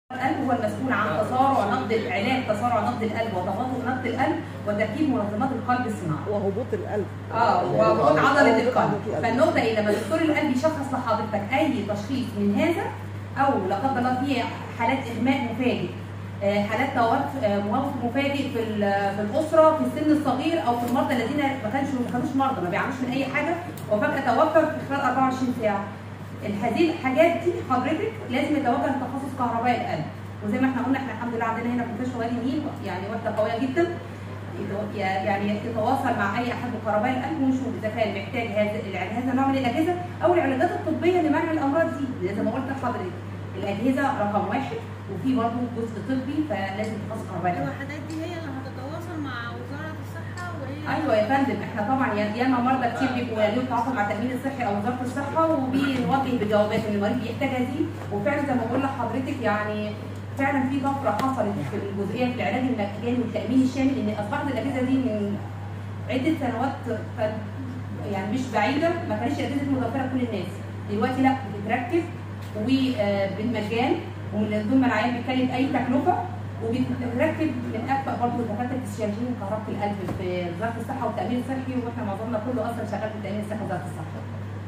القلب هو المسؤول عن تسارع نبض علاج تسارع نبض القلب وتباطؤ نبض القلب وتركيب منظمات القلب الصناعي. وهبوط القلب اه وهبوط عضله القلب القلب. فالنقطه ايه لما دكتور القلب يشخص لحضرتك اي تشخيص من هذا او لا قدر الله في حالات اغماء مفاجئ آه، حالات توفي آه، موت مفاجئ في ال- في الاسره في السن الصغير او في المرضى الذين ما كانش ما كانوش مرضى ما بيعانوش من اي حاجه وفجاه توفى في خلال 24 ساعه هذه الحاجات دي حضرتك لازم يتوجه لتخصص كهرباء القلب وزي ما احنا قلنا احنا الحمد لله عندنا هنا في مستشفى وادي النيل يعني وحده قويه جدا يتو- يعني يتواصل مع اي احد من كهرباء القلب ونشوف اذا كان محتاج هذا الع- هذا النوع من الاجهزه او العلاجات الطبيه لمنع الامراض دي زي ما قلت لحضرتك الاجهزه رقم واحد وفي برضه جزء طبي فلازم تخصص كهرباء القلب الوحدات دي هي اللي هتتواصل مع وزارة الصحة وهي ايوه يا فندم احنا طبعا يا- ياما مرضى كتير بيبقوا لهم تعاطوا مع التامين الصحي او وزاره الصحه وبنوجه بجوابات ان المريض بيحتاج هذه وفعلا زي ما بقول لحضرتك يعني فعلا في طفره حصلت في الجزئيه في العلاج المجاني والتامين الشامل ان اصبحت الاجهزه دي من عده سنوات ف- يعني مش بعيده ما كانتش الاجهزه دي متوفره لكل الناس دلوقتي لا بتتركب وبالمجان ومن ضمن العيان بيتكلم اي تكلفه وبتركب من اكفأ برضه الدكاتره الاستشاريين كهرباء القلب في وزاره الصحه والتامين الصحي واحنا معظمنا كله اصلا شغال في التامين الصحي وزاره الصحه.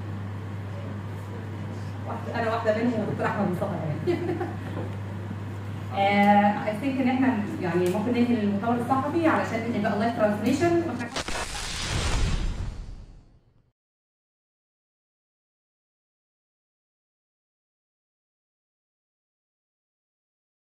واحدة- انا واحده منهم والدكتور احمد مصطفى كمان. اي ثينك ان احنا يعني ممكن ننهي المؤتمر الصحفي علشان يبقى لايف ترانسميشن